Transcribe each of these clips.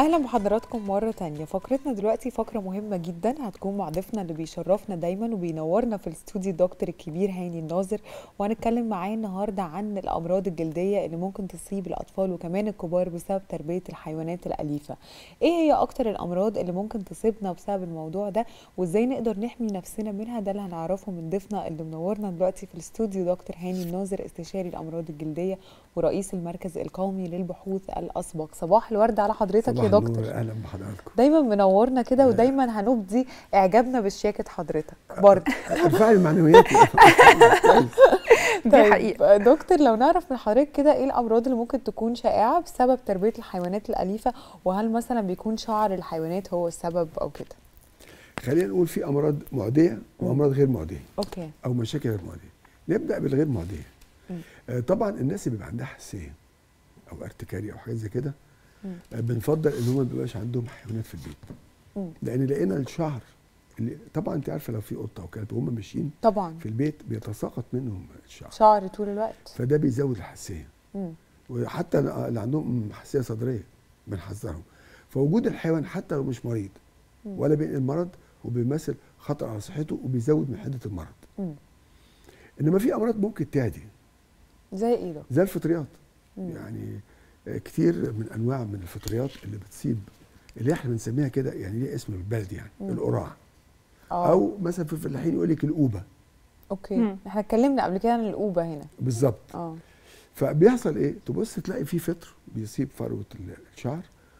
اهلا بحضراتكم مره تانية فقرتنا دلوقتي فقره مهمه جدا هتكون مع ضيفنا اللي بيشرفنا دايما وبينورنا في الاستوديو الدكتور الكبير هاني الناظر وهنتكلم معاه النهارده عن الامراض الجلديه اللي ممكن تصيب الاطفال وكمان الكبار بسبب تربيه الحيوانات الاليفه ايه هي اكتر الامراض اللي ممكن تصيبنا بسبب الموضوع ده وازاي نقدر نحمي نفسنا منها ده اللي هنعرفه من ضيفنا اللي منورنا دلوقتي في الاستوديو دكتور هاني الناظر استشاري الامراض الجلديه ورئيس المركز القومي للبحوث الاسبق صباح الورد على حضرتك يا دكتور اهلا بحضراتكم دايما منورنا كده ودايما هنبدي اعجابنا بشياكه حضرتك برضه ارفعي المعنويات دي حقيقه دكتور لو نعرف من حضرتك كده ايه الامراض اللي ممكن تكون شائعه بسبب تربيه الحيوانات الاليفه وهل مثلا بيكون شعر الحيوانات هو السبب او كده خلينا نقول في امراض معديه وامراض غير معديه اوكي او مشاكل غير معديه نبدا بالغير معديه آه طبعا الناس اللي بيبقى عندها حساسيه او ارتكاري او حاجات زي كده آه بنفضل ان هم ما بيبقاش عندهم حيوانات في البيت مم. لان لقينا الشعر اللي طبعا انت عارفه لو في قطه او كلب وهم ماشيين طبعا في البيت بيتساقط منهم الشعر شعر طول الوقت فده بيزود الحساسيه مم. وحتى اللي عندهم حساسيه صدريه بنحذرهم فوجود الحيوان حتى لو مش مريض مم. ولا بينقل المرض وبيمثل خطر على صحته وبيزود من حده المرض مم. انما في امراض ممكن تعدي زي ايه ده زي الفطريات مم. يعني آه، كتير من انواع من الفطريات اللي بتصيب اللي احنا بنسميها كده يعني ليه اسم بالبلدي يعني مم. القراع اه او مثلا في الفلاحين يقول لك القوبه اوكي مم. احنا اتكلمنا قبل كده عن القوبه هنا بالظبط اه فبيحصل ايه تبص تلاقي في فطر بيصيب فروه ال- الشعر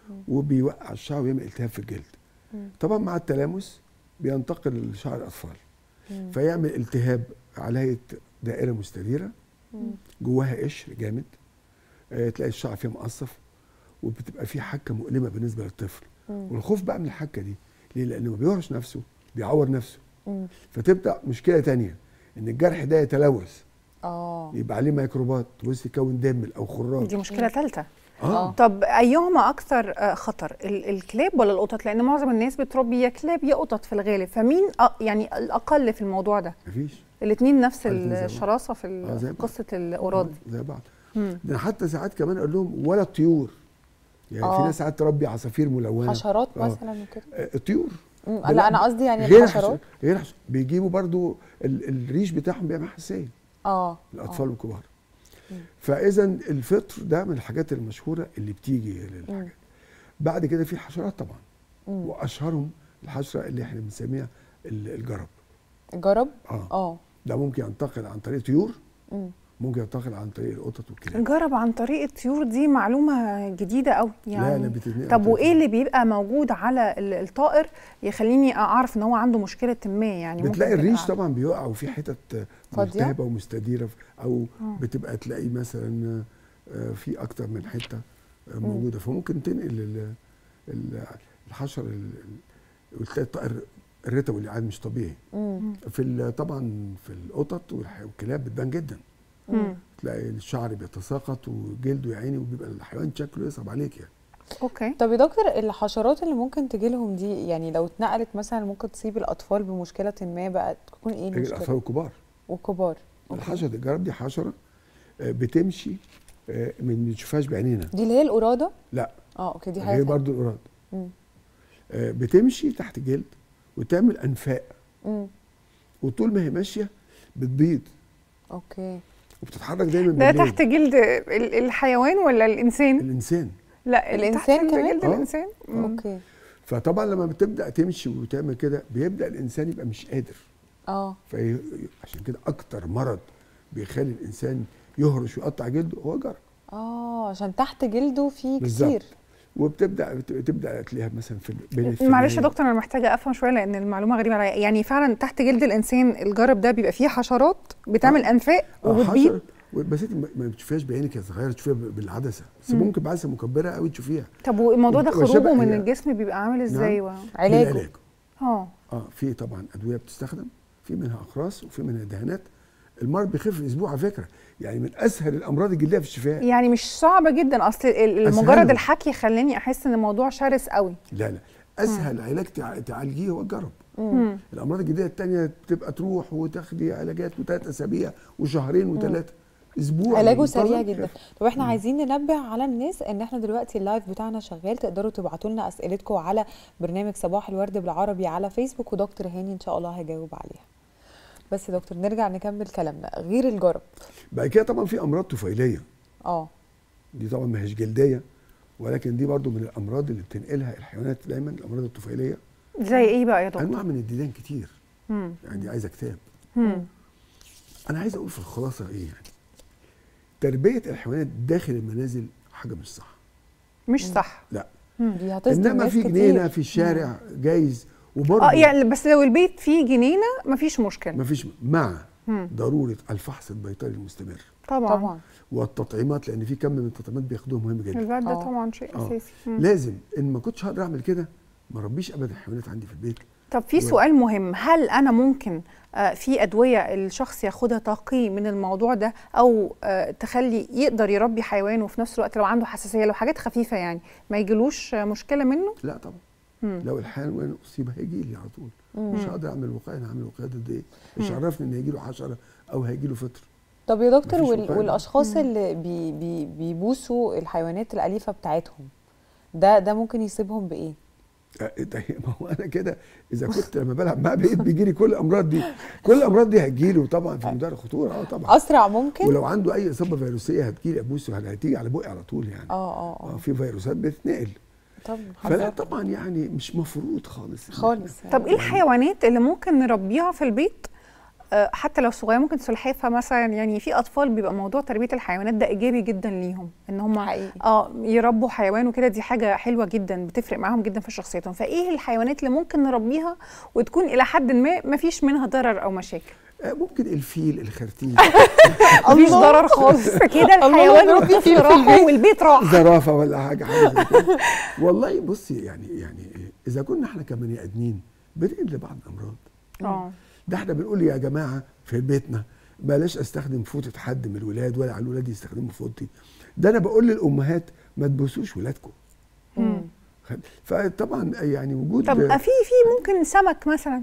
وبيوقع الشعر ويعمل التهاب في الجلد مم. طبعا مع التلامس بينتقل لشعر الاطفال مم. فيعمل التهاب على هيئه دائره مستديره مم. جواها قشر جامد آه، تلاقي الشعر فيها مقصف وبتبقى فيه حكه مؤلمه بالنسبه للطفل مم. والخوف بقى من الحكه دي ليه لانه ما بيهرش نفسه بيعور نفسه مم. فتبدا مشكله تانية ان الجرح ده يتلوث اه يبقى عليه ميكروبات تبص يكون دم او خراج دي مشكله ثالثه آه. طب ايهما اكثر آه، خطر ال- الكلاب ولا القطط لان معظم الناس بتربي يا كلاب يا قطط في الغالب فمين أ- يعني الاقل في الموضوع ده مفيش الاثنين نفس الاتنين زي بعض. الشراسه في ال- آه، زي في بعض. قصه الاوراد زي بعض مم. ده حتى ساعات كمان اقول لهم ولا الطيور يعني في آه. ناس ساعات تربي عصافير ملونه حشرات آه. مثلا وكده آه، الطيور مم. ده لا انا قصدي يعني غير الحشرات حش- غير حش... بيجيبوا برضو ال... الريش بتاعهم بيعمل حساسيه اه الاطفال آه. والكبار مم. فاذا الفطر ده من الحاجات المشهوره اللي بتيجي للحاجات بعد كده في الحشرات طبعا مم. واشهرهم الحشره اللي احنا بنسميها ال- الجرب جرب اه اه ده ممكن ينتقل عن طريق طيور مم. ممكن ينتقل عن طريق القطط والكلاب نجرب عن طريق الطيور دي معلومه جديده قوي يعني لا لا بتتنقل عن طب طريق وايه اللي بيبقى موجود على ال- الطائر يخليني اعرف ان هو عنده مشكله ما يعني ممكن بتلاقي تبقى- الريش طبعا بيقع وفي حتت فاضية؟ ملتهبه ومستديره او آه. بتبقى تلاقي مثلا آه، في اكتر من حته آه، موجوده فممكن تنقل ال- ال- الحشر ال- ال- وتلاقي الطائر الرتبي اللي قاعد مش طبيعي مم. في ال- طبعا في القطط والح- والكلاب بتبان جدا مم. تلاقي الشعر بيتساقط وجلده يا عيني وبيبقى الحيوان شكله يصعب عليك يعني اوكي طب يا دكتور الحشرات اللي ممكن تجي لهم دي يعني لو اتنقلت مثلا ممكن تصيب الاطفال بمشكله ما بقى تكون ايه الاطفال المشكله الكبار والكبار أوكي. الحشره الجرب دي حشره آه، بتمشي آه، من ما نشوفهاش بعينينا دي اللي هي القراده لا اه اوكي دي حاجه غير تانية. برضو القراد مم. آه، بتمشي تحت جلد وتعمل انفاق مم. وطول ما هي ماشيه بتبيض اوكي وبتتحرك دايما ده بالليل تحت جلد ال- الحيوان ولا الانسان الانسان لا الإنسان تحت كمان؟ جلد آه. الانسان مم. اوكي فطبعا لما بتبدا تمشي وتعمل كده بيبدا الانسان يبقى مش قادر اه فهي عشان كده اكتر مرض بيخلي الانسان يهرش ويقطع جلده هو جرب اه عشان تحت جلده في بالظبط. كتير وبتبدا بت- تبدا تلاقيها مثلا في بين معلش يا الفمين. دكتور انا محتاجه افهم شويه لان المعلومه غريبه عليا يعني فعلا تحت جلد الانسان الجرب ده بيبقى فيه حشرات بتعمل آه. انفاق آه، وبتبيض حشرة. بس انت ما- ما بتشوفيهاش بعينك يا صغيره تشوفيها ب- بالعدسه بس مم. ممكن بعدسه مكبره قوي تشوفيها طب والموضوع ده وبتبقى خروجه شبه من هي- الجسم بيبقى عامل ازاي و... علاجه العلاج اه اه في طبعا ادويه بتستخدم في منها اقراص وفي منها دهانات المرض بيخف في اسبوع على فكره يعني من اسهل الامراض الجلديه في الشفاء يعني مش صعبه جدا اصل ال- أسهله. مجرد الحكي خلاني احس ان الموضوع شرس قوي لا لا اسهل علاج تع- تعالجيه هو الجرب مم. الامراض الجلديه التانية بتبقى تروح وتاخدي علاجات وثلاث اسابيع وشهرين وثلاثه اسبوع علاجه منتظم سريع جدا خف. طب احنا عايزين ننبه على الناس ان احنا دلوقتي اللايف بتاعنا شغال تقدروا تبعتوا لنا اسئلتكم على برنامج صباح الورد بالعربي على فيسبوك ودكتور هاني ان شاء الله هيجاوب عليها بس يا دكتور نرجع نكمل كلامنا غير الجرب بعد كده طبعا في امراض طفيليه اه دي طبعا ما هيش جلديه ولكن دي برضو من الامراض اللي بتنقلها الحيوانات دايما الامراض الطفيليه زي ايه بقى يا دكتور انواع من الديدان كتير مم. يعني دي عايزه كتاب مم. انا عايز اقول في الخلاصه ايه يعني تربيه الحيوانات داخل المنازل حاجه مش صح مش صح لا دي هتصدم انما ناس في كتير. جنينه في الشارع جايز وبرضه اه يعني بس لو البيت فيه جنينه مفيش مشكله مفيش مع مم. ضروره الفحص البيطري المستمر طبعا طبعا والتطعيمات لان في كم من التطعيمات بياخدوها مهم جدا الفات ده آه. طبعا شيء آه. اساسي مم. لازم ان ما كنتش هقدر اعمل كده ما ربيش ابدا حيوانات عندي في البيت طب في و- سؤال مهم هل انا ممكن آه، في ادويه الشخص ياخدها تقي من الموضوع ده او آه، تخلي يقدر يربي حيوان وفي نفس الوقت لو عنده حساسيه لو حاجات خفيفه يعني ما يجيلوش آه، مشكله منه لا طبعا مم. لو الحيوان اصيب هيجي لي على طول مش هقدر اعمل وقايه انا هعمل وقايه ضد ايه مش عرفني ان هيجي له حشره او هيجي له فطر طب يا دكتور مفيش وال... وقاية. والاشخاص اللي بي... بي... بيبوسوا الحيوانات الاليفه بتاعتهم ده ده ممكن يصيبهم بايه أه، ده ما هو انا كده اذا كنت لما بلعب معاه بقيت بيجي لي كل الامراض دي كل الامراض دي هتجي له طبعا في منتهى الخطوره اه طبعا اسرع ممكن ولو عنده اي اصابه فيروسيه هتجي لي ابوسه هتيجي على بقي على طول يعني اه اه اه اه في فيروسات بتتنقل طب فلا حذر. طبعا يعني مش مفروض خالص خالص طب ايه الحيوانات اللي ممكن نربيها في البيت آه، حتى لو صغيره ممكن سلحفاه مثلا يعني في اطفال بيبقى موضوع تربيه الحيوانات ده ايجابي جدا ليهم ان هم حقيقي. اه يربوا حيوان وكده دي حاجه حلوه جدا بتفرق معاهم جدا في شخصيتهم فايه الحيوانات اللي ممكن نربيها وتكون الى حد ما ما فيش منها ضرر او مشاكل آه، ممكن الفيل الخرتيت مفيش ضرر خالص كده الله الحيوان نربي فيل في راحه البيت. والبيت راح زرافه ولا حاجه حاجه زي كده. والله بصي يعني يعني اذا كنا احنا كبني ادمين بننقل لبعض الامراض اه ده احنا بنقول يا جماعه في بيتنا بلاش استخدم فوطه حد من الولاد ولا على الولاد يستخدموا فوطتي ده انا بقول للامهات ما تبوسوش ولادكم مم. خد- فطبعا يعني وجود طب في في ممكن سمك مثلا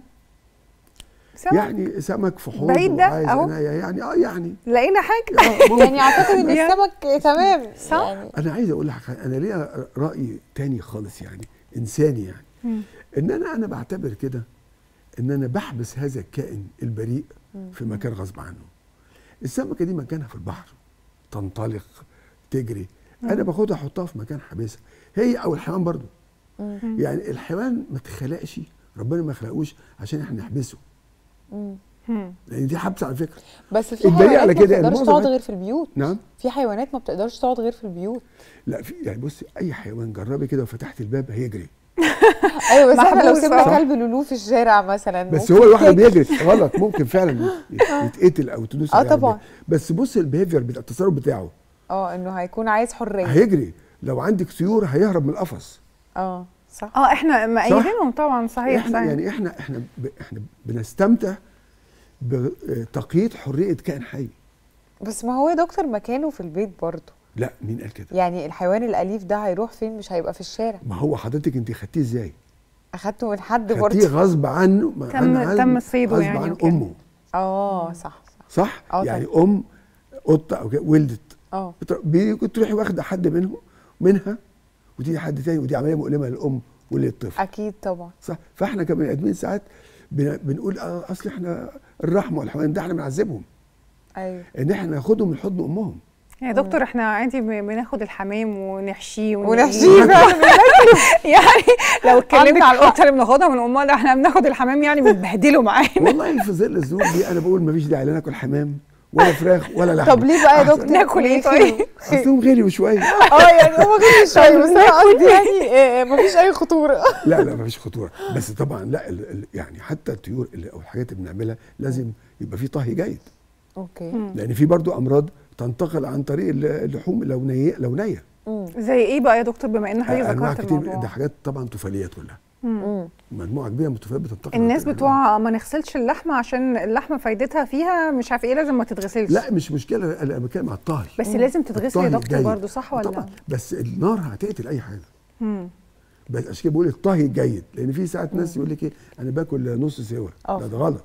سمك يعني سمك في حوض بعيد ده وعايز أهو. عناية يعني اه يعني لقينا حاجه آه ممكن. يعني اعتقد ان يعني- السمك تمام صح؟ يعني انا عايز اقول لك حاجة، انا ليا راي تاني خالص يعني انساني يعني مم. ان انا انا بعتبر كده ان انا بحبس هذا الكائن البريء في مكان غصب عنه السمكه دي مكانها في البحر تنطلق تجري انا باخدها احطها في مكان حابسها هي او الحيوان برضو مم. يعني الحيوان ما اتخلقش ربنا ما خلقوش عشان احنا نحبسه مم. مم. لان دي حبس على فكره بس في الدليل حيوانات على ما كده إن بتقدرش معظم تقعد الناس- غير في البيوت نعم في حيوانات ما بتقدرش تقعد غير في البيوت لا في يعني بصي اي حيوان جربي كده وفتحت الباب هيجري ايوه بس احنا لو محبوس، سيبنا آه. كلب لولو في الشارع مثلا بس ممكن هو لوحده يجري. بيجري غلط ممكن فعلا يتقتل او تدوس آه عليه على طبعا. الباب. بس بص البيهيفير بتاع التصرف بتاعه اه انه هيكون عايز حريه هيجري لو عندك طيور هيهرب من القفص اه صح اه احنا مأيدينهم طبعا صحيح احنا صحيح. يعني احنا احنا ب احنا بنستمتع بتقييد حريه كائن حي بس ما هو يا دكتور مكانه في البيت برضه لا مين قال كده يعني الحيوان الاليف ده هيروح فين مش هيبقى في الشارع ما هو حضرتك انت خدتيه ازاي اخدته من حد خدتيه برضه غصب عنه ما- تم- عن- تم صيده غصب يعني عن وكده. امه اه صح صح صح آه يعني ام قطه او كده ولدت اه بتر- بي- كنت تروحي واخده حد منهم منها وتيجي حد تاني ودي عمليه مؤلمه للام وللطفل اكيد طبعا صح فاحنا كبني ادمين ساعات بن- بنقول اه اصل احنا الرحمه والحوان ده احنا بنعذبهم ايوه ان احنا ناخدهم من حضن امهم يا دكتور احنا عادي ب- بناخد الحمام ونحشيه ون- ونحشيه فعلا. يعني لو اتكلمنا على حق. القطه اللي بناخدها من امها لا احنا بناخد الحمام يعني بنبهدله معانا والله في ظل الظروف دي انا بقول مفيش داعي لا ناكل حمام ولا فراخ ولا لحمه طب ليه بقى يا أحسن. دكتور ناكل إيه طيب؟ اصلهم غليوا شويه اه يعني هو غير شويه بس انا قصدي يعني آه، مفيش اي خطوره لا لا مفيش خطوره بس طبعا لا ال ال يعني حتى الطيور اللي او الحاجات اللي بنعملها لازم يبقى في طهي جيد اوكي لان في برضو امراض تنتقل عن طريق الل- اللحوم لو نيه لو نيه مم. زي ايه بقى يا دكتور بما ان حضرتك انواع ذكرت كتير الموضوع ده حاجات طبعا طفيليات كلها مم. مجموعه كبيره من الطفيليات بتنتقل عن الناس طريق بتوع ما نغسلش اللحمه عشان اللحمه فايدتها فيها مش عارف ايه لازم ما تتغسلش لا مش مشكله انا بتكلم على الطهي بس لازم تتغسل يا الطهي دكتور الجيد. برضو صح ولا طبعا بس النار هتقتل اي حاجه مم. بس عشان كده بقول الطهي الجيد لان في ساعات ناس يقول لك ايه انا باكل نص سوا آه. لا ده غلط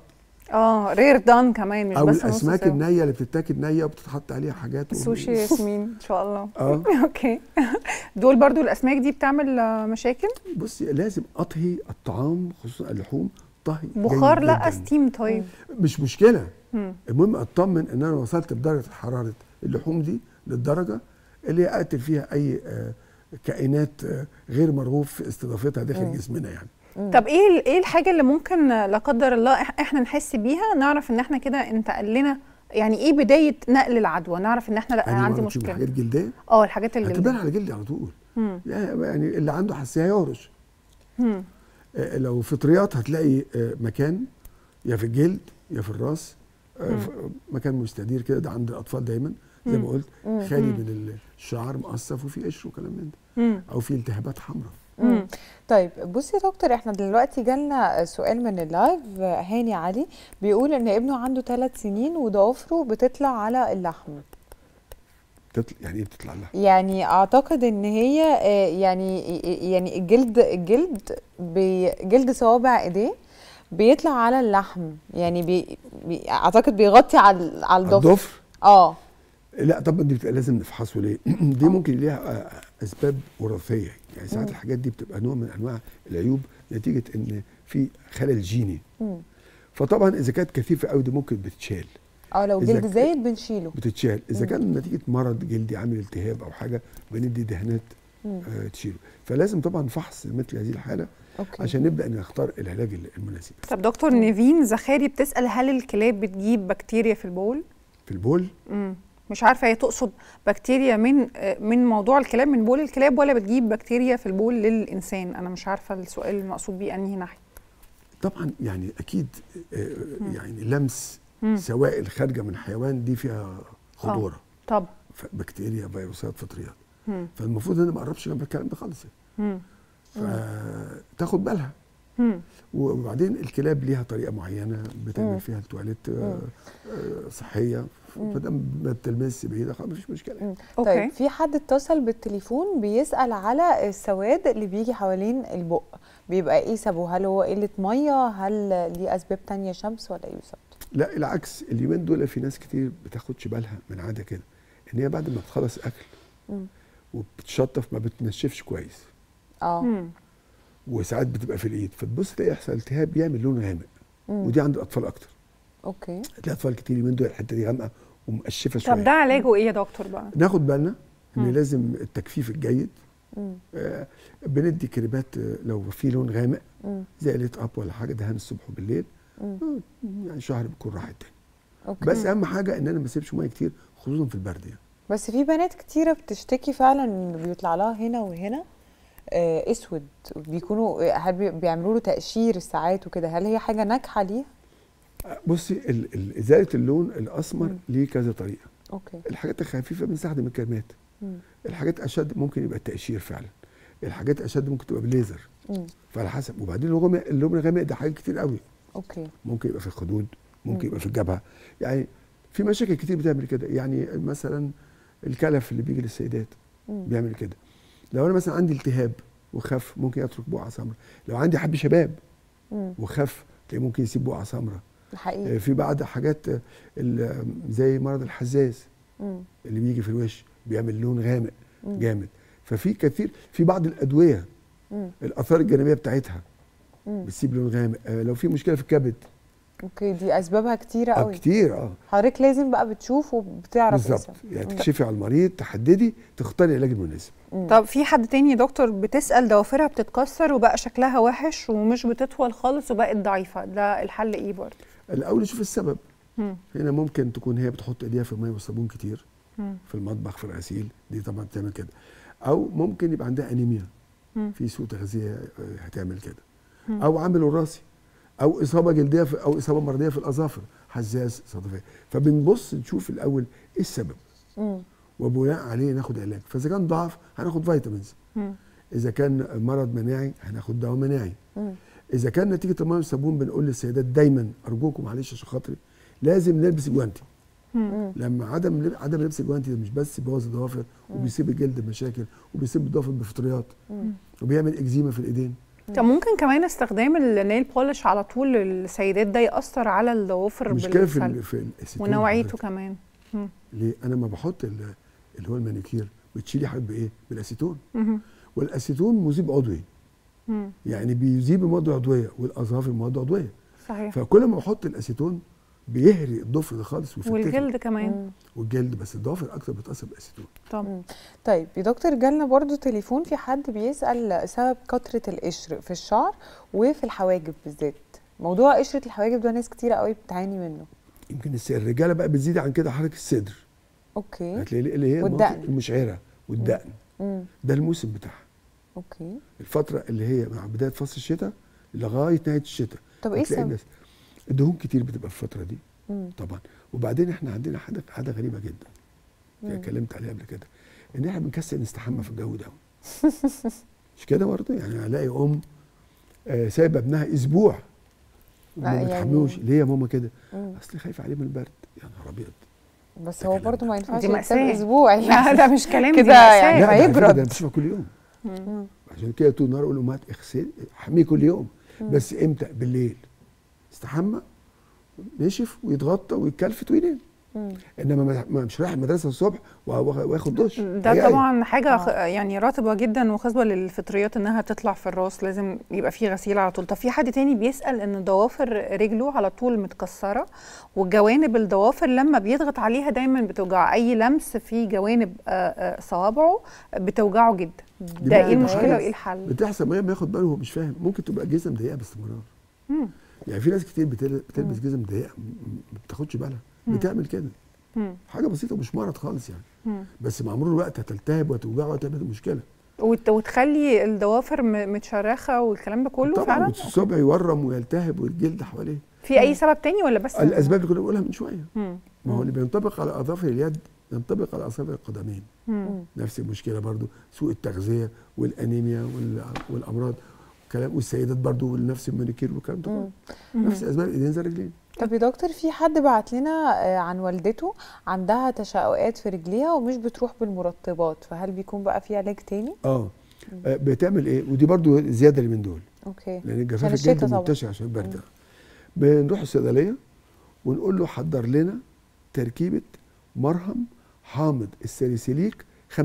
اه رير دان كمان مش او بس نص الاسماك سوا. النيه اللي بتتاكل نيه وبتتحط عليها حاجات و- سوشي ياسمين ان شاء الله اه اوكي دول برضو الاسماك دي بتعمل آه، مشاكل بصي لازم اطهي الطعام خصوصا اللحوم طهي جيد بخار لا جداً. ستيم طيب مش مشكله مم. المهم اطمن ان انا وصلت بدرجه حراره اللحوم دي للدرجه اللي اقتل فيها اي آه، كائنات آه، غير مرغوب في استضافتها داخل جسمنا يعني طب ايه ال- ايه الحاجه اللي ممكن آه، لا قدر الله إح- احنا نحس بيها نعرف ان احنا كده انتقل لنا يعني ايه بدايه نقل العدوى نعرف ان احنا لا يعني عندي مرة تشوف مشكله حاجات جلديه اه الحاجات اللي هتبان على جلدي على طول مم. يعني اللي عنده حساسيه يهرش مم. آه، لو فطريات هتلاقي آه، مكان يا في الجلد يا في الراس آه، ف- مكان مستدير كده ده عند الاطفال دايما زي ما قلت خالي من الشعر مقصف وفي قشر وكلام من ده مم. او في التهابات حمراء مم. طيب بصي يا دكتور احنا دلوقتي جالنا سؤال من اللايف هاني علي بيقول ان ابنه عنده ثلاث سنين وضوافره بتطلع على اللحم تطلع يعني ايه بتطلع لها يعني اعتقد ان هي آه، يعني يعني الجلد الجلد بي- جلد صوابع ايديه بيطلع على اللحم يعني بي بي اعتقد بيغطي على على الضفر الضفر اه لا طبعا دي بتبقى لازم نفحصه ليه دي ممكن ليها آه، اسباب وراثيه يعني ساعات الحاجات دي بتبقى نوع من انواع العيوب نتيجه ان في خلل جيني مم. فطبعا اذا كانت كثيفه قوي دي ممكن بتتشال اه لو إذا جلد ك- زايد بنشيله بتتشال اذا كان نتيجه مرض جلدي عامل التهاب او حاجه بندي دهانات مم. آه تشيله فلازم طبعا فحص مثل هذه الحاله اوكي عشان نبدا نختار العلاج المناسب طب دكتور نيفين زخاري بتسال هل الكلاب بتجيب بكتيريا في البول في البول مم. مش عارفه هي تقصد بكتيريا من آه، من موضوع الكلاب من بول الكلاب ولا بتجيب بكتيريا في البول للانسان انا مش عارفه السؤال المقصود بيه انهي ناحيه طبعا يعني اكيد آه، يعني لمس مم. سوائل خارجه من حيوان دي فيها خطوره طب ف- بكتيريا فيروسات فطريات مم. فالمفروض انا ما اقربش جنب الكلام ده خالص مم. فتاخد بالها مم. وبعدين الكلاب ليها طريقه معينه مم. بتعمل فيها التواليت آه، آه، صحيه فدام ما بتلمس بايدها خلاص مفيش مشكله مم. أوكي. طيب في حد اتصل بالتليفون بيسأل على السواد اللي بيجي حوالين البق بيبقى ايه سببه هل هو قلة مية هل ليه اسباب تانية شمس ولا ايه بالظبط لا العكس اليومين دول في ناس كتير بتاخدش بالها من عاده كده ان هي بعد ما تخلص اكل مم. وبتشطف ما بتنشفش كويس اه مم. وساعات بتبقى في الايد فتبص تلاقي يحصل التهاب يعمل لون غامق مم. ودي عند الاطفال اكتر اوكي تلاقي اطفال كتير اليومين دول الحته دي غامقه ومقشفه شويه طب ده علاجه ايه يا دكتور بقى ناخد بالنا ان مم. لازم التجفيف الجيد مم. آه بندي كريمات آه، لو في لون غامق مم. زي ليت اب ولا حاجه دهان الصبح وبالليل مم. آه، يعني شهر بيكون راحت تاني اوكي بس اهم حاجه ان انا ما اسيبش ميه كتير خصوصا في البرد يعني بس في بنات كتيرة بتشتكي فعلا ان بيطلع لها هنا وهنا آه اسود بيكونوا هل بي- بيعملوا له تقشير ساعات وكده هل هي حاجة ناجحة ليها؟ آه، بصي ال- ال- ازاله اللون الاسمر مم. ليه كذا طريقه اوكي الحاجات الخفيفه بنستخدم الكريمات مم. الحاجات اشد ممكن يبقى التقشير فعلا الحاجات اشد ممكن تبقى بالليزر مم. فعلى حسب وبعدين الغامق اللون الغامق ده حاجات كتير قوي اوكي ممكن يبقى في الخدود ممكن مم. يبقى في الجبهه يعني في مشاكل كتير بتعمل كده يعني مثلا الكلف اللي بيجي للسيدات مم. بيعمل كده لو انا مثلا عندي التهاب وخف ممكن يترك بقعه سمراء لو عندي حب شباب مم. وخف تلاقيه ممكن يسيب بقعه سمراء حقيقي في بعض حاجات آه، ال- زي مرض الحزاز مم. اللي بيجي في الوش بيعمل لون غامق مم. جامد ففي كثير في بعض الادويه مم. الاثار الجانبيه بتاعتها مم. بتسيب لون غامق آه، لو في مشكله في الكبد اوكي دي اسبابها كتيرة آه قوي كتير اه حضرتك لازم بقى بتشوف وبتعرف إيه بالظبط السبب. يعني مم. تكشفي على المريض تحددي تختاري العلاج المناسب مم. طب في حد تاني يا دكتور بتسال ضوافرها بتتكسر وبقى شكلها وحش ومش بتطول خالص وبقت ضعيفه ده الحل ايه برضه الاول نشوف السبب مم. هنا ممكن تكون هي بتحط ايديها في الميه والصابون كتير مم. في المطبخ في الغسيل دي طبعا بتعمل كده او ممكن يبقى عندها انيميا مم. في سوء تغذيه آه، هتعمل كده مم. او عامل وراثي او اصابه جلديه في او اصابه مرضيه في الاظافر حساس صدفيه فبنبص نشوف الاول ايه السبب مم. وبناء عليه ناخد علاج فاذا كان ضعف هناخد فيتامينز مم. اذا كان مرض مناعي هناخد دواء مناعي مم. اذا كان نتيجه الميه والصابون بنقول للسيدات دايما ارجوكم معلش عشان خاطري لازم نلبس جوانتي مم. لما عدم لب- عدم لبس الجوانتي ده مش بس بيبوظ الضوافر وبيسيب الجلد بمشاكل وبيسيب الضوافر بفطريات مم. وبيعمل اكزيما في الايدين طب ممكن كمان استخدام النيل بولش على طول للسيدات ده ياثر على الضوافر المشكله في بالسلب ال- في الاسيتون ونوعيته حضرتك. كمان مم. ليه انا ما بحط ال- اللي هو المانيكير بتشيلي حاجه بايه بالاسيتون مهم. والاسيتون مذيب عضوي مم. يعني بيذيب المواد العضويه والاظافر مواد عضويه صحيح فكل ما بحط الاسيتون بيهري الضفر ده خالص ويفتته والجلد كمان مم. والجلد بس الضوافر اكتر بتاثر بالاسيتون طبعا طيب يا دكتور جالنا برضو تليفون في حد بيسأل سبب كثرة القشر في الشعر وفي الحواجب بالذات موضوع قشرة الحواجب ده ناس كتيرة قوي بتعاني منه يمكن الس- الرجاله بقى بتزيد عن كده حركه الصدر اوكي هتلاقي اللي هي والدقن. المناطق المشعره والدقن امم ده الموسم بتاعها اوكي الفتره اللي هي مع بدايه فصل الشتاء لغايه نهايه الشتاء طب ايه هتلاقي السبب؟ الناس الدهون كتير بتبقى في الفتره دي مم. طبعا وبعدين احنا عندنا حاجه حاجه غريبه جدا يعني مم. اتكلمت عليها قبل كده ان احنا بنكسل نستحمى في الجو ده مش كده برضه يعني الاقي ام آه سايبه ابنها اسبوع لا، ما يعني- بتحملوش ليه يا ماما كده مم. اصل خايفه عليه من البرد يا نهار ابيض بس ده هو كلام برضو ده. ما ينفعش دي يتساب مأساة. اسبوع لا ده مش كلام دي كده مأساة. يعني لا ده على فكرة هيبرد. ده انا بشوفها كل يوم مم. عشان كده طول النهار اقول لامهات اغسل احميه كل يوم مم. بس امتى بالليل استحمى نشف ويتغطى ويتكلفت وينام مم. انما ما- ما- مش رايح المدرسه الصبح وأ- واخد دش ده هي- طبعا حاجه آه. خ- يعني رطبه جدا وخصبه للفطريات انها تطلع في الراس لازم يبقى فيه غسيل على طول طب في حد تاني بيسال ان ضوافر رجله على طول متكسره وجوانب الضوافر لما بيضغط عليها دايما بتوجع اي لمس في جوانب آه، آه، صوابعه بتوجعه جدا ده بقى ايه المشكله كويس. وايه الحل بتحصل ما ياخد باله وهو مش فاهم ممكن تبقى الجزم ضيقه باستمرار مم. يعني في ناس كتير بتل- بتلبس جزم ضيقه م- م- ما بتاخدش بالها بتعمل كده مم. حاجه بسيطه مش مرض خالص يعني مم. بس مع مرور الوقت هتلتهب وهتوجع وهتعمل مشكله وت- وتخلي الضوافر م- متشرخه والكلام ده كله طبعا فعلا الصبع يورم ويلتهب والجلد حواليه في اي سبب تاني ولا بس الاسباب اللي كنا بنقولها من شويه مم. ما هو اللي بينطبق على اظافر اليد ينطبق على اصابع القدمين مم. نفس المشكله برضو سوء التغذيه والانيميا وال- والامراض كلام والسيدات برضو ونفس المانيكير والكلام ده كله مم. نفس اسباب الايدين زي الرجلين طب يا دكتور في حد بعت لنا آه، عن والدته عندها تشققات في رجليها ومش بتروح بالمرطبات فهل بيكون بقى في علاج تاني؟ اه آه، بتعمل ايه ودي برضو زياده اللي من دول اوكي لان الجفاف عشان الشتا الجلد طبعا. منتشر عشان البرد ده. بنروح الصيدليه ونقول له حضر لنا تركيبه مرهم حامض الساليسيليك 5%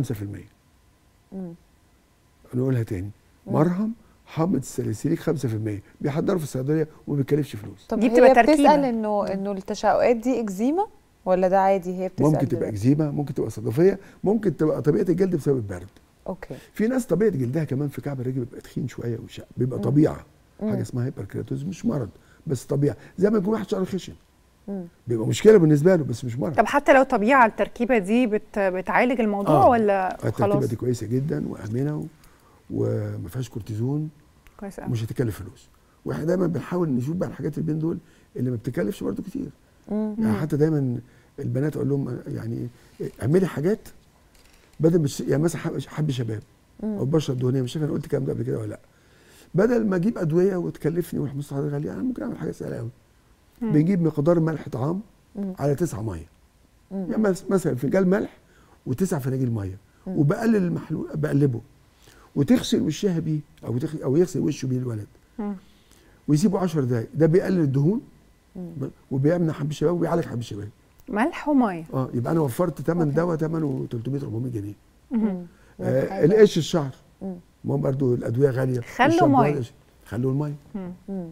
مم. نقولها تاني مم. مرهم حامض الساليسيليك 5% بيحضروا في الصيدليه وما بيكلفش فلوس طب دي هي بتبقى تركيبة. بتسأل انه انه التشققات دي اكزيما ولا ده عادي هي بتسأل ممكن تبقى دلوقتي؟ اكزيما ممكن تبقى صدفيه ممكن تبقى طبيعه الجلد بسبب البرد اوكي في ناس طبيعه جلدها كمان في كعب الرجل بيبقى تخين شويه وشق بيبقى مم. طبيعه مم. حاجه اسمها هايبركيراتوز مش مرض بس طبيعه زي ما يكون واحد شعره خشن مم. بيبقى مشكله بالنسبه له بس مش مرض طب حتى لو طبيعه التركيبه دي بت بتعالج الموضوع آه. ولا التركيبه خلاص دي كويسه جدا وامنه و- وما فيهاش كورتيزون كويس قوي ومش هتكلف فلوس واحنا دايما بنحاول نشوف بقى الحاجات اللي بين دول اللي ما بتكلفش برضه كتير مم. يعني حتى دايما البنات اقول لهم يعني اعملي حاجات بدل مش يعني مثلا حب- حب شباب او مم. بشره دهنيه مش عارف انا قلت الكلام ده قبل كده ولا لا بدل ما اجيب ادويه وتكلفني وروح مستحضرات غاليه انا ممكن اعمل حاجه سهله قوي مم. بنجيب مقدار ملح طعام مم. على تسعة ميه مم. يعني مس- مثلا فنجان ملح وتسع فناجيل ميه مم. وبقلل المحلول بقلبه وتغسل وشها بيه او تغ... او يغسل وشه بيه الولد مم. ويسيبه 10 دقايق ده بيقلل الدهون مم. ب- وبيمنع حب الشباب وبيعالج حب الشباب ملح وميه اه يبقى انا وفرت ثمن أوكي. دواء ثمنه 300 400 جنيه مم. آه حاجة. القش الشعر مم. ما هو برضه الادويه غاليه خلوا الشامبو مية. القش. خلوا الميه مم. مم.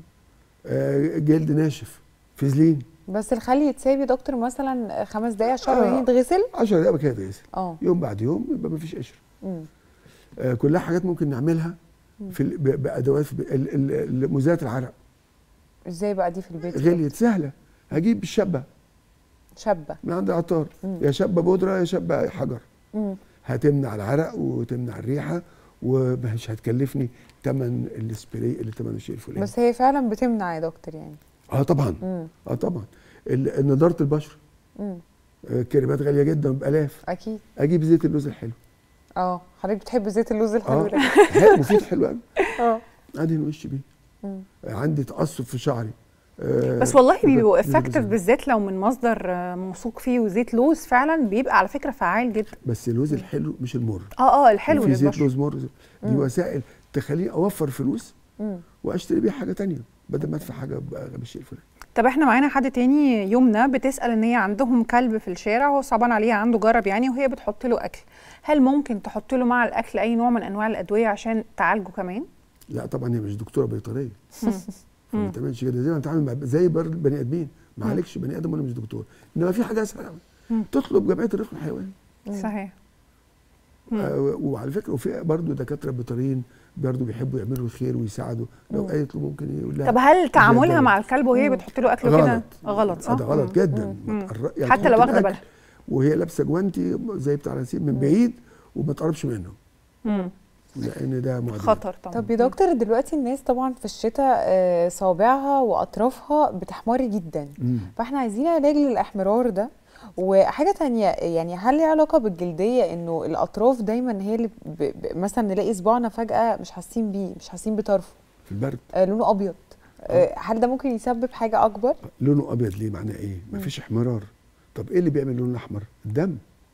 آه جلد ناشف فازلين بس الخل يتساب يا دكتور مثلا خمس دقايق عشان آه. يتغسل 10 دقايق كده يتغسل اه يوم بعد يوم يبقى ما فيش قشر مم. آه كلها حاجات ممكن نعملها في ال- ب- بادوات في ب- ال- ال- ال- مزيلات العرق ازاي بقى دي في البيت كده؟ غليت سهله هجيب الشبه شابه من عند العطار مم. يا شبه بودره يا شبه حجر مم. هتمنع العرق وتمنع الريحه ومش هتكلفني ثمن السبراي اللي ثمنه الشيء الفلاني بس هي فعلا بتمنع يا دكتور يعني اه طبعا مم. اه طبعا ال- نضاره البشره مم. آه، كريمات غاليه جدا بالاف اكيد اجيب زيت اللوز الحلو اه حضرتك بتحب زيت اللوز الحلو اه ده حلو، مفيد حلو قوي اه ادهن وشي بيه مم. آه، عندي تقصف في شعري آه، بس والله بيبقوا زيت افكتيف اللوز. بالذات لو من مصدر آه، موثوق فيه وزيت لوز فعلا بيبقى على فكره فعال جدا بس اللوز الحلو مش المر اه اه الحلو في زيت للبشره لوز مر دي مم. وسائل تخليني اوفر فلوس مم. واشتري بيها حاجه تانية بدل ما ادفع حاجه بقى بالشيء الفلاني طب احنا معانا حد تاني يمنى بتسال ان هي عندهم كلب في الشارع وهو صعبان عليها عنده جرب يعني وهي بتحط له اكل هل ممكن تحط له مع الاكل اي نوع من انواع الادويه عشان تعالجه كمان لا طبعا هي مش دكتوره بيطريه مم. فما مم. تعملش كده زي ما بتعمل مع زي بر البني ادمين ما مم. عليكش بني ادم وانا مش دكتور انما في حاجه اسهل قوي مم. تطلب جمعيه الرفق الحيواني صحيح مم. آه وعلى فكره وفي برضه دكاتره بيطريين برضه بيحبوا يعملوا الخير ويساعدوا لو مم. قالت له ممكن يقول لها طب هل تعاملها الدواء. مع الكلب وهي مم. بتحط له اكله كده غلط غلط صح آه، ده غلط مم. جدا مم. ما تقر- يعني حتى تحط لو واخده الأكل بالها وهي لابسه جوانتي زي بتاع الانسيب من بعيد وما تقربش منه مم. لان ده معدي خطر طبعا طب يا دكتور دلوقتي الناس طبعا في الشتاء آه، صوابعها واطرافها بتحمر جدا مم. فاحنا عايزين علاج للاحمرار ده وحاجه تانية يعني هل ليه علاقه بالجلديه انه الاطراف دايما هي اللي ب... ب... مثلا نلاقي صباعنا فجاه مش حاسين بيه مش حاسين بطرفه في البرد آه لونه ابيض آه هل ده ممكن يسبب حاجه اكبر لونه ابيض ليه معناه ايه مم. مفيش احمرار طب ايه اللي بيعمل اللون الاحمر الدم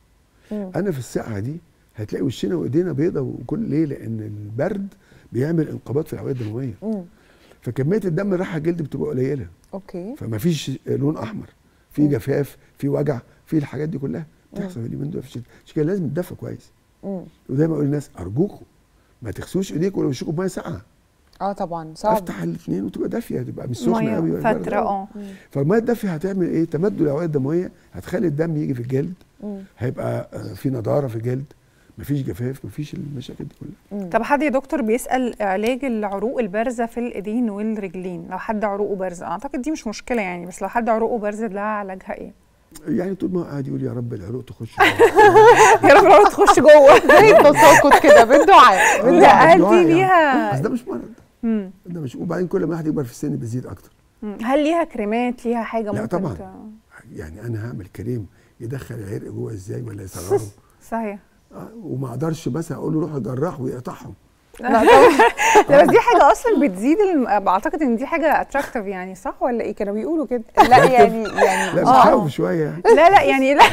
مم. انا في الساعه دي هتلاقي وشنا وايدينا بيضة وكل ليه لان البرد بيعمل انقباض في الاوعيه الدمويه مم. فكميه الدم اللي رايحه على الجلد بتبقى قليله اوكي فما فيش لون احمر في مم. جفاف في وجع في الحاجات دي كلها مم. تحصل في اليومين دول في الشتاء عشان كده لازم تدفى كويس مم. ودايما اقول للناس ارجوكم ما تغسلوش ايديكم ولا وشكم بميه ساقعه اه طبعا صعب افتح الاثنين وتبقى دافيه تبقى مش سخنه قوي ميه ولا برد فتره قوي. اه مم. فالميه الدافيه هتعمل ايه تمدد الاوعيه الدمويه هتخلي الدم يجي في الجلد مم. هيبقى آه، في نضاره في الجلد مفيش جفاف مفيش المشاكل دي كلها مم. طب حد يا دكتور بيسال علاج العروق البارزه في الايدين والرجلين لو حد عروقه بارزه اعتقد دي مش مشكله يعني بس لو حد عروقه بارزه ده علاجها ايه يعني طول ما هو قاعد يقول يا رب العروق تخش يا رب العروق تخش جوه زي التساقط كده بالدعاء لا بالدعاء هل دعاء دي يعني. ليها بس ده مش مرض مم. ده مش وبعدين كل ما الواحد يكبر في السن بيزيد اكتر مم. هل ليها كريمات ليها حاجه لا ممكن طبعاً. ت- يعني انا هعمل كريم يدخل العرق جوه ازاي ولا يصغره صحيح آه، وما اقدرش مثلا اقول له روح جراح ويقطعهم لا طبعا لا بس دي حاجه اصلا بتزيد الم... اعتقد ان دي حاجه اتراكتيف يعني صح ولا ايه كانوا بيقولوا كده لا يعني يعني لا آه. بتخوف شويه يعني لا لا يعني لا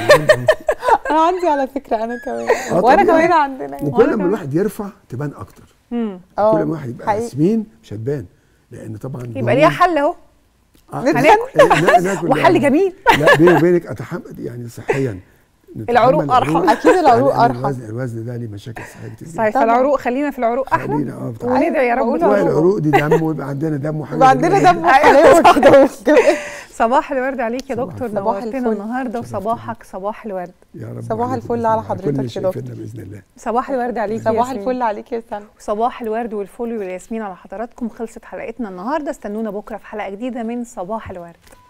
انا عندي على فكره انا كمان آه وانا طبيعي. كمان عندنا يعني. وكل ما كمان. الواحد يرفع تبان اكتر مم. اه كل ما الواحد يبقى حقيقي. سمين مش هتبان لان طبعا يبقى ليها حل اهو آه، هناكل. نا- ناكل وحل يعني. جميل لا بيني وبينك اتحمل يعني صحيا نتحمل العروق أرحم. أكيد العروق لأن أرحم. الوزن الوزن ده ليه مشاكل صحيه كتير جدا. صحيح طبعاً. فالعروق خلينا في العروق احلى خلينا اه بتاع وندعي يا رب بقول بالعروق. العروق دي دم ويبقى عندنا دم وحاجه يبقى عندنا جميلة دم وحلاوه كده صباح الورد عليك يا صباح دكتور الفل. صباح نورتنا الفل. النهارده شرفتني. وصباحك صباح الورد يا رب صباح عليكم الفل بإذن على الله. حضرتك كل يا اللي دكتور. شايفيننا باذن الله صباح الورد عليك يا صباح ياسمين. الفل عليك يا سلمى صباح الورد والفل والياسمين على حضراتكم خلصت حلقتنا النهارده استنونا بكره في حلقه جديده من صباح الورد